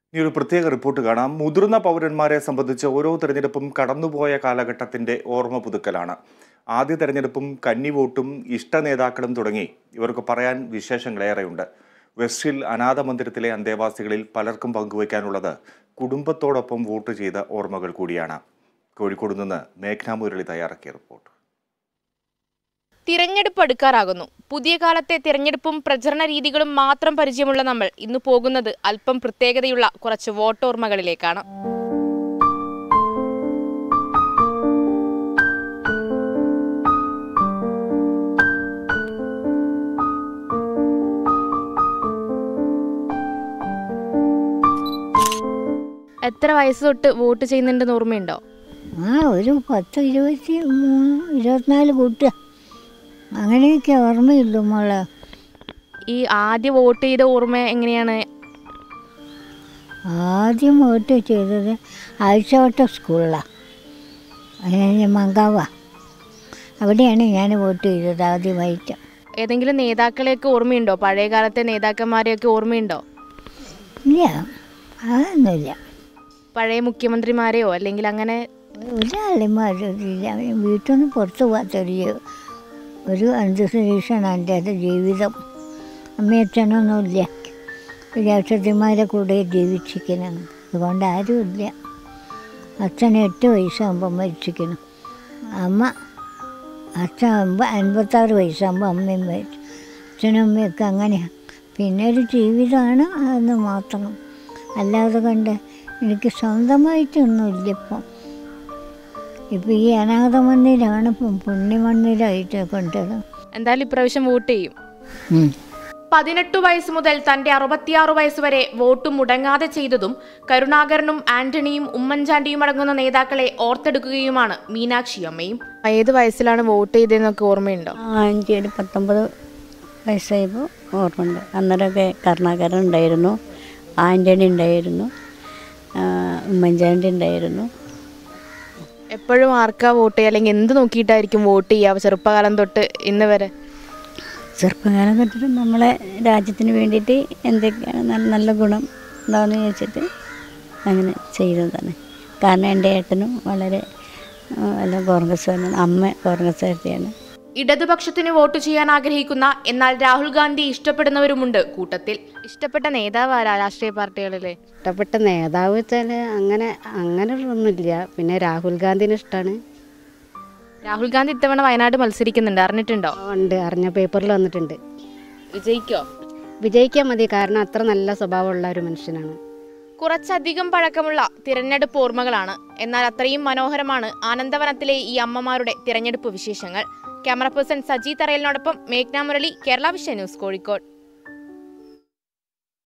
ഇനി ഒരു പ്രത്യേക റിപ്പോർട്ട് കാണാം മുതിർന്ന പൗരന്മാരെ സംബന്ധിച്ച് ഓരോ തെരഞ്ഞെടുപ്പും കടന്നുപോയ കാലഘട്ടത്തിന്റെ ഓർമ്മ പുതുക്കലാണ് ആദ്യ തെരഞ്ഞെടുപ്പും കന്നി വോട്ടും ഇഷ്ട നേതാക്കളും തുടങ്ങി ഇവർക്ക് പറയാൻ വിശേഷങ്ങളേറെയുണ്ട് വെസ്റ്റിൽ അനാഥ മന്ദിരത്തിലെ അന്തേവാസികളിൽ പലർക്കും പങ്കുവയ്ക്കാനുള്ളത് കുടുംബത്തോടൊപ്പം വോട്ട് ചെയ്ത ഓർമ്മകൾ കൂടിയാണ് കോഴിക്കോട് നിന്ന് മേഘ്ന മുരളി തയ്യാറാക്കിയ റിപ്പോർട്ട് തിരഞ്ഞെടുപ്പ് അടുക്കാറാകുന്നു പുതിയ കാലത്തെ തിരഞ്ഞെടുപ്പും പ്രചരണ രീതികളും മാത്രം പരിചയമുള്ള നമ്മൾ ഇന്ന് പോകുന്നത് അല്പം പ്രത്യേകതയുള്ള കുറച്ച് വോട്ടോർമ്മകളിലേക്കാണ് എത്ര വയസ്സ് തൊട്ട് വോട്ട് ചെയ്യുന്നുണ്ടെന്ന് ഓർമ്മയുണ്ടോ ആ ഒരു പത്ത് ഇരുപത്തി മൂന്ന് ഇരുപത്തിനാല് കൂട്ടുക അങ്ങനെയൊക്കെ ഓർമ്മയുള്ളൂ മോളെ ഈ ആദ്യ വോട്ട് ചെയ്ത ഓർമ്മ എങ്ങനെയാണ് ആദ്യം വോട്ട് ചെയ്തത് ആഴ്ചവട്ട സ്കൂളിലാണ് അതിന് മങ്കാവ അവിടെയാണ് ഞാൻ വോട്ട് ചെയ്തത് ആദ്യമായിട്ട് ഏതെങ്കിലും നേതാക്കളെയൊക്കെ ഓർമ്മയുണ്ടോ പഴയ കാലത്തെ നേതാക്കന്മാരെയൊക്കെ ഓർമ്മയുണ്ടോ ഇല്ല അതൊന്നുമില്ല പഴയ മുഖ്യമന്ത്രിമാരെയോ അല്ലെങ്കിൽ അങ്ങനെ ഒരാളിമാരില്ല വീട്ടിൽ നിന്ന് പുറത്ത് പോകാത്തൊരു ജീ- ഒരു അന്തരീക്ഷമാണ് എൻ്റെ അത് ജീവിതം അമ്മയച്ഛനൊന്നുമില്ല രാക്ഷത്തിമാരെ കൂടെ ജീവിച്ചിരിക്കണം അതുകൊണ്ട് ആരുമില്ല അച്ഛൻ എട്ട് വയസ്സാകുമ്പോൾ മരിച്ചിരിക്കണം അമ്മ അച്ഛൻ അമ്പ അൻപത്താറ് വയസ്സാകുമ്പോൾ അമ്മയും മരിച്ചു അച്ഛനും അമ്മയൊക്കെ അങ്ങനെയാണ് പിന്നെ ഒരു ജീവിതമാണ് അതെന്ന് മാത്രം അല്ലാതെ കണ്ട് എനിക്ക് സ്വന്തമായിട്ടൊന്നുമില്ല ഇപ്പം ഇപ്പം ഈ അനാഥ മന്ദിരമാണ് ഇപ്പം പുണ്യമന്ദിരമായിട്ട് കൊണ്ടത് എന്തായാലും ഇപ്രാവശ്യം വോട്ട് ചെയ്യും പതിനെട്ട് വയസ്സ് മുതൽ തന്റെ അറുപത്തിയാറ് വയസ്സ് വരെ വോട്ട് മുടങ്ങാതെ ചെയ്തതും കരുണാകരനും ആന്റണിയും ഉമ്മൻചാണ്ടിയും അടങ്ങുന്ന നേതാക്കളെ ഓർത്തെടുക്കുകയുമാണ് മീനാക്ഷി അമ്മയും ഏത് വയസ്സിലാണ് വോട്ട് ചെയ്തതെന്നൊക്കെ ഓർമ്മയുണ്ടോ ആ എനിക്കൊരു പത്തൊമ്പത് വയസ്സായപ്പോൾ ഓർമ്മയുണ്ട് അന്നേരമൊക്കെ കരുണാകരൻ ഉണ്ടായിരുന്നു ആൻ്റണി ഉണ്ടായിരുന്നു ആ, ഉമ്മൻചാണ്ടി ഉണ്ടായിരുന്നു എപ്പോഴും ആർക്കാ വോട്ട് ചെയ്യുക അല്ലെങ്കിൽ എന്ത് നോക്കിയിട്ടായിരിക്കും വോട്ട് ചെയ്യുക ചെറുപ്പകാലം തൊട്ട് ഇന്ന് വരെ ചെറുപ്പകാലം തൊട്ടിട്ട് നമ്മളെ രാജ്യത്തിന് വേണ്ടിയിട്ട് എന്തൊക്കെയാണ് നല്ല നല്ല ഗുണം ഉണ്ടാവുമെന്ന് ചോദിച്ചിട്ട് അങ്ങനെ ചെയ്തതാണ് കാരണം എൻ്റെ ഏട്ടനും വളരെ ആ, എല്ലാം കോൺഗ്രസ്സുകാരനാണ് അമ്മ കോൺഗ്രസ്സുകാരിയാണ് ഇടതുപക്ഷത്തിന് വോട്ട് ചെയ്യാൻ ആഗ്രഹിക്കുന്ന എന്നാൽ രാഹുൽ ഗാന്ധി ഇഷ്ടപ്പെടുന്നവരുമുണ്ട് കൂട്ടത്തിൽ ഇഷ്ടപ്പെട്ട നേതാവ് ആരാ രാഷ്ട്രീയ പാർട്ടികളിലെ ഇഷ്ടപ്പെട്ട നേതാവ് വെച്ചാൽ അങ്ങനെ അങ്ങനെ ഒന്നുമില്ല പിന്നെ രാഹുൽ ഗാന്ധിനെ ഇഷ്ടമാണ് രാഹുൽ ഗാന്ധി ഇത്തവണ വയനാട് മത്സരിക്കുന്നുണ്ട് അറിഞ്ഞിട്ടുണ്ടോ ഉണ്ട് അറിഞ്ഞ പേപ്പറിൽ വന്നിട്ടുണ്ട് വിജയിക്കോ വിജയിക്കാൻ മതി കാരണം അത്ര നല്ല സ്വഭാവമുള്ള ഒരു മനുഷ്യനാണ് കുറച്ചധികം പഴക്കമുള്ള തിരഞ്ഞെടുപ്പ് ഓർമ്മകളാണ് എന്നാൽ അത്രയും മനോഹരമാണ് ആനന്ദവനത്തിലെ ഈ അമ്മമാരുടെ തിരഞ്ഞെടുപ്പ് വിശേഷങ്ങൾ ക്യാമറ പേഴ്സൺ സജി തറയലിനോടൊപ്പം മേഘ്ന മുരളി കേരള വിഷൻ ന്യൂസ് കോഴിക്കോട്